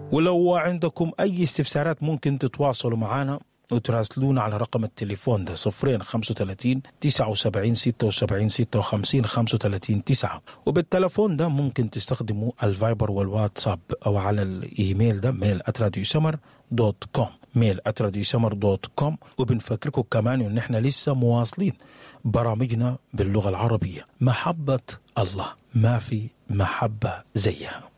ولو عندكم أي استفسارات ممكن تتواصلوا معنا وتراسلونا على رقم التليفون ده صفرين خمسة وتلاتين تسعة وسبعين ستة وسبعين ستة وخمسين خمسة وتلاتين تسعة وبالتلفون ده ممكن تستخدموا الفايبر والواتساب أو على الإيميل ده ميل أتراديو سمر دوت كوم ميل أتراديو سمر دوت كوم وبنفكركم كمان إن إحنا لسه مواصلين برامجنا باللغة العربية محبة الله ما في محبة زيها